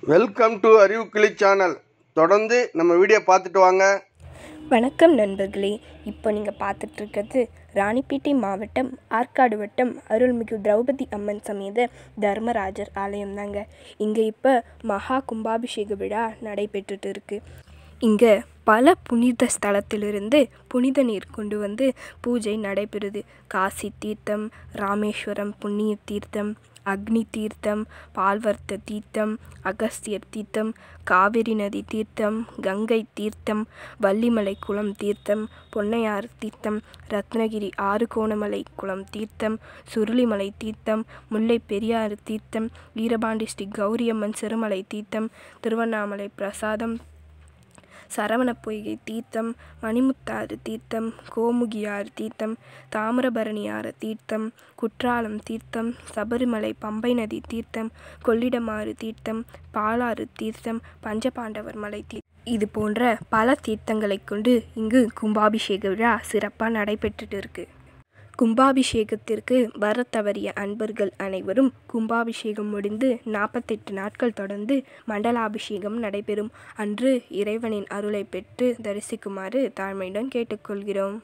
welcome to அறிவு கிளி channel தொடர்ந்து நம்ம வீடியோ பார்த்துட்டு வாங்க வணக்கம் நண்பர்களே இப்போ நீங்கள் பார்த்துட்ருக்கிறது ராணிப்பேட்டை மாவட்டம் ஆற்காடு வட்டம் அருள்மிகு திரௌபதி அம்மன் சமேத தர்மராஜர் ஆலயம் தாங்க இங்கே இப்போ மகா கும்பாபிஷேக விழா நடைபெற்றுட்டு இருக்கு இங்கே பல புனித ஸ்தலத்திலிருந்து புனித நீர் கொண்டு வந்து பூஜை நடைபெறுது காசி தீர்த்தம் ராமேஸ்வரம் புண்ணிய தீர்த்தம் அக்னி தீர்த்தம் பால்வர்த்த தீர்த்தம் அகஸ்தியர் தீர்த்தம் காவிரி நதி தீர்த்தம் கங்கை தீர்த்தம் வள்ளிமலை குளம் தீர்த்தம் பொன்னையார் தீர்த்தம் ரத்னகிரி ஆறுகோணமலை குளம் தீர்த்தம் சுருளிமலை தீர்த்தம் முல்லை பெரியாறு தீர்த்தம் வீரபாண்டி ஸ்ரீ கௌரியம்மன் சிறுமலை தீர்த்தம் திருவண்ணாமலை பிரசாதம் சரவண பொய்கை தீர்த்தம் மணிமுத்தாறு தீர்த்தம் கோமுகியாறு தீர்த்தம் தாமிரபரணியாறு தீர்த்தம் குற்றாலம் தீர்த்தம் சபரிமலை பம்பை நதி தீர்த்தம் கொள்ளிடமாறு தீர்த்தம் பாலாறு தீர்த்தம் பஞ்சபாண்டவர் மலை தீர்த்தம் இது போன்ற பல தீர்த்தங்களை கொண்டு இங்கு கும்பாபிஷேக விழா சிறப்பாக நடைபெற்றுட்டு இருக்கு கும்பாபிஷேகத்திற்கு வர தவறிய அன்பர்கள் அனைவரும் கும்பாபிஷேகம் முடிந்து நாற்பத்தெட்டு நாட்கள் தொடர்ந்து மண்டலாபிஷேகம் நடைபெறும் அன்று இறைவனின் அருளை பெற்று தரிசிக்குமாறு தாழ்மையுடன் கேட்டுக்கொள்கிறோம்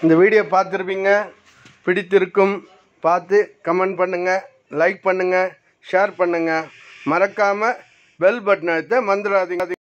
இந்த வீடியோ பார்த்துருப்பீங்க பிடித்திருக்கும் பார்த்து கமெண்ட் பண்ணுங்கள் லைக் பண்ணுங்கள் ஷேர் பண்ணுங்கள் மறக்காமல் பெல் பட்டன் அழுத்த மந்திராதீங்க